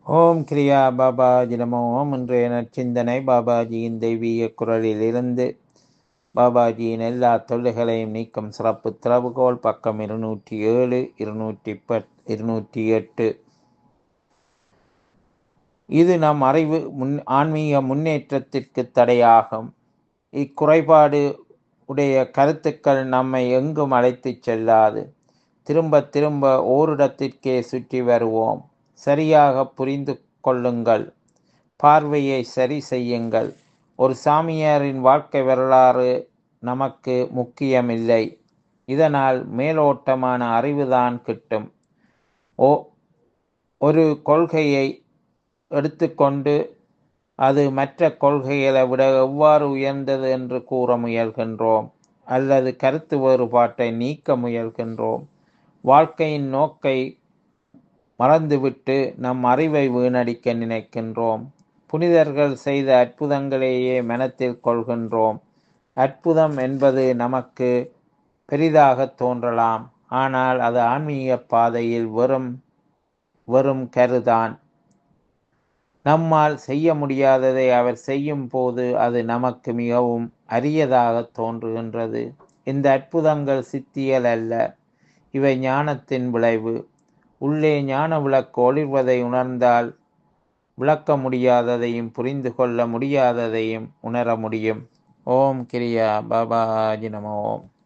ஓம் கிரியா பாபாஜி நமோ ஓம் இன்றைய நற்சிந்தனை பாபாஜியின் தெய்வீக குரலிலிருந்து பாபாஜியின் எல்லா தொல்லைகளையும் நீக்கும் சிறப்பு திறவுகோல் பக்கம் இருநூற்றி ஏழு இருநூற்றி பத் இருநூற்றி எட்டு இது நம் அறிவு முன் ஆன்மீக முன்னேற்றத்திற்கு தடையாகும் இக்குறைபாடு உடைய கருத்துக்கள் நம்மை எங்கும் அழைத்துச் செல்லாது திரும்ப திரும்ப ஓரிடத்திற்கே சுற்றி வருவோம் சரியாக புரிந்து கொள்ளுங்கள் பார்வையை சரி செய்யுங்கள் ஒரு சாமியாரின் வாழ்க்கை வரலாறு நமக்கு முக்கியமில்லை இதனால் மேலோட்டமான அறிவுதான் கிட்டும் ஓ ஒரு கொள்கையை எடுத்துக்கொண்டு அது மற்ற கொள்கைகளை விட எவ்வாறு உயர்ந்தது என்று கூற முயல்கின்றோம் அல்லது கருத்து வேறுபாட்டை நீக்க முயல்கின்றோம் வாழ்க்கையின் நோக்கை மறந்துவிட்டு நம் அறிவை வீணடிக்க நினைக்கின்றோம் புனிதர்கள் செய்த அற்புதங்களையே மனத்தில் கொள்கின்றோம் அற்புதம் என்பது நமக்கு பெரிதாக தோன்றலாம் ஆனால் அது ஆன்மீக பாதையில் வெறும் வெறும் கருதான் நம்மால் செய்ய முடியாததை அவர் செய்யும் போது அது நமக்கு மிகவும் அரியதாக தோன்றுகின்றது இந்த அற்புதங்கள் சித்தியல் அல்ல இவை ஞானத்தின் விளைவு உள்ளே ஞான விளக்கு ஒளிர்வதை உணர்ந்தால் விளக்க முடியாததையும் புரிந்து கொள்ள முடியாததையும் உணர முடியும் ஓம் கிரியா பாபாஜி நம ஓம்